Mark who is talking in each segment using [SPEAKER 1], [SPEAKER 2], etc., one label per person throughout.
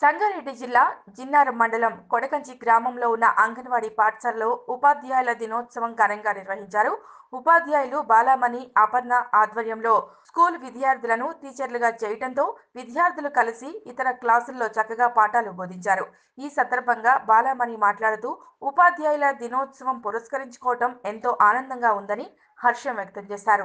[SPEAKER 1] సంగారెడ్డి జిల్లా జిన్నారం మండలం కొడకంచి గ్రామంలో ఉన్న అంగన్వాడీ పాఠశాలలో ఉపాధ్యాయుల దినోత్సవం ఘనంగా నిర్వహించారు ఉపాధ్యాయులు బాలామణి అపర్ణ ఆధ్వర్యంలో స్కూల్ విద్యార్థులను టీచర్లుగా చేయటంతో విద్యార్థులు కలిసి ఇతర క్లాసుల్లో చక్కగా పాఠాలు బోధించారు ఈ సందర్భంగా బాలామణి మాట్లాడుతూ ఉపాధ్యాయుల దినోత్సవం పురస్కరించుకోవటం ఎంతో ఆనందంగా ఉందని హర్షం వ్యక్తం చేశారు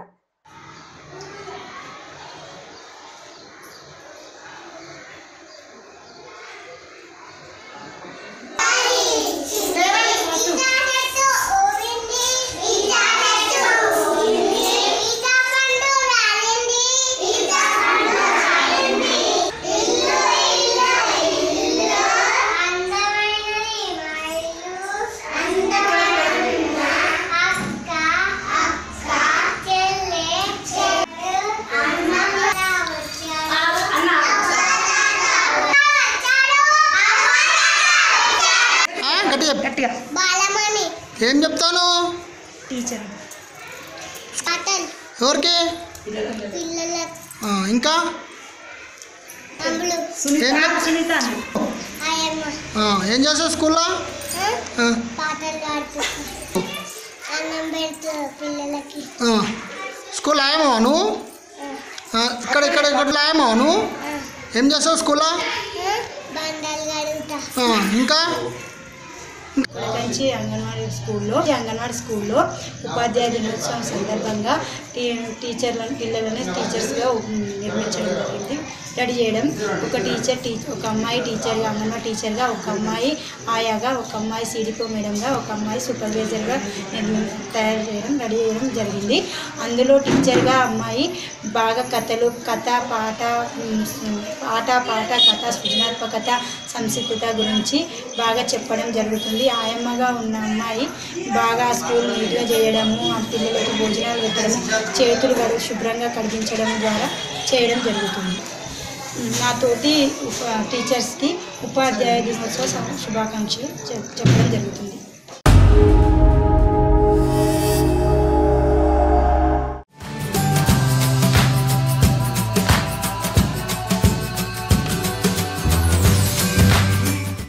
[SPEAKER 2] ఆ, గట్టిగా చెప్పు.
[SPEAKER 3] గట్టిగా
[SPEAKER 4] బాలమణి
[SPEAKER 2] ఏం చెప్తాను
[SPEAKER 3] టీచర్
[SPEAKER 4] పటన్
[SPEAKER 2] ఎవరికి
[SPEAKER 4] పిల్లలకు
[SPEAKER 2] ఆ, ఇంకా
[SPEAKER 4] తమ్ముడు
[SPEAKER 3] సునీత
[SPEAKER 2] ఏం?
[SPEAKER 3] సునీత అని.
[SPEAKER 4] ఆయమ్మ
[SPEAKER 2] ఆ, ఏం చేస్తావు స్కూల్లో
[SPEAKER 4] ఆ?
[SPEAKER 2] ఆ,
[SPEAKER 4] పాటలు పాడుతుంది అన్నం పెడుతుంది పిల్లలకి
[SPEAKER 2] ఆ. స్కూల్ ఆయమో నువ్వు
[SPEAKER 4] ఆ,
[SPEAKER 2] ఆ, ఇక్కడ ఇక్కడ ఇక్కడ ఆయమో నువ్వు
[SPEAKER 4] ఆ,
[SPEAKER 2] ఏం చేస్తావు స్కూల్లో
[SPEAKER 4] ఆ, బండలు కడుగుతా
[SPEAKER 2] ఆ, ఇంకా
[SPEAKER 3] కొడకంచి అంగన్వాడీ స్కూల్లో ఈ అంగన్వాడీ స్కూల్లో ఉపాధ్యాయ దినోత్సవం సందర్భంగా టీ టీచర్లను పిల్లలని టీచర్స్గా నిర్మించడం జరిగింది రెడీ చేయడం ఒక టీచర్ టీ ఒక అమ్మాయి టీచర్గా అంగన్వాడీ టీచర్గా ఒక అమ్మాయి ఆయాగా ఒక అమ్మాయి సిడిపో మేడంగా ఒక అమ్మాయి సూపర్వైజర్గా నిర్మి- తయారు చేయడం రెడీ చేయడం జరిగింది అందులో టీచర్గా అమ్మాయి బాగా కథలు కథ పాట ఉమ్, ఆట పాట కథ సృజనాత్మకత సంసిద్ధత గురించి బాగా చెప్పడం జరుగుతుంది ఆయమ్మగా ఉన్న అమ్మాయి బాగా స్కూల్ నీట్గా చేయడము ఆ పిల్లలకు భోజనాలు పెట్టడము చేతులు కడు శుభ్రంగా కడిగించడం ద్వారా చేయడం జరుగుతుంది నాతోటి ఉప టీచర్స్కి ఉపాధ్యాయ దినోత్సవ శుభాకాంక్షలు చెప్- చెప్పడం జరుగుతుంది